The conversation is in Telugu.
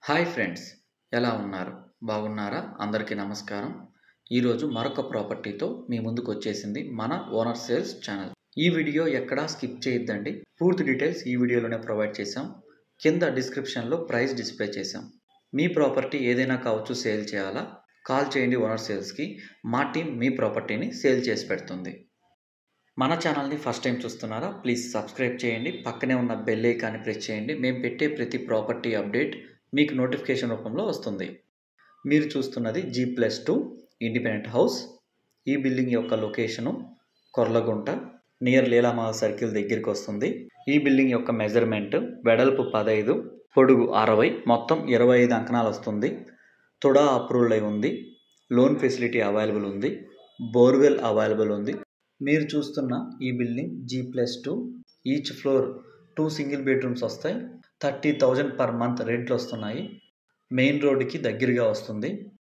హాయ్ ఫ్రెండ్స్ ఎలా ఉన్నారు బాగున్నారా అందరికీ నమస్కారం ఈరోజు మరొక ప్రాపర్టీతో మీ ముందుకు వచ్చేసింది మన ఓనర్ సేల్స్ ఛానల్ ఈ వీడియో ఎక్కడా స్కిప్ చేయొద్దండి పూర్తి డీటెయిల్స్ ఈ వీడియోలోనే ప్రొవైడ్ చేశాం కింద డిస్క్రిప్షన్లో ప్రైస్ డిస్ప్లే చేశాం మీ ప్రాపర్టీ ఏదైనా కావచ్చు సేల్ చేయాలా కాల్ చేయండి ఓనర్ సేల్స్కి మా టీం మీ ప్రాపర్టీని సేల్ చేసి పెడుతుంది మన ఛానల్ని ఫస్ట్ టైం చూస్తున్నారా ప్లీజ్ సబ్స్క్రైబ్ చేయండి పక్కనే ఉన్న బెల్ ఐకాన్ని ప్రెస్ చేయండి మేము పెట్టే ప్రతి ప్రాపర్టీ అప్డేట్ మీకు నోటిఫికేషన్ రూపంలో వస్తుంది మీరు చూస్తున్నది G plus two independent house ఈ బిల్డింగ్ యొక్క location Korlagunta near Leelamahal circle దగ్గరికి వస్తుంది ఈ బిల్డింగ్ యొక్క మెజర్మెంట్ వెడల్పు పదహైదు పొడుగు అరవై మొత్తం ఇరవై ఐదు అంకణాలు వస్తుంది తుడా అప్రూవ్డ్ అయి ఉంది లోన్ ఫెసిలిటీ అవైలబుల్ ఉంది బోర్వెల్ అవైలబుల్ ఉంది మీరు చూస్తున్న ఈ building G plus two each floor two single bedrooms వస్తాయి థర్టీ థౌజండ్ పర్ మంత్ రెంట్లు వస్తున్నాయి మెయిన్ రోడ్డుకి దగ్గరగా వస్తుంది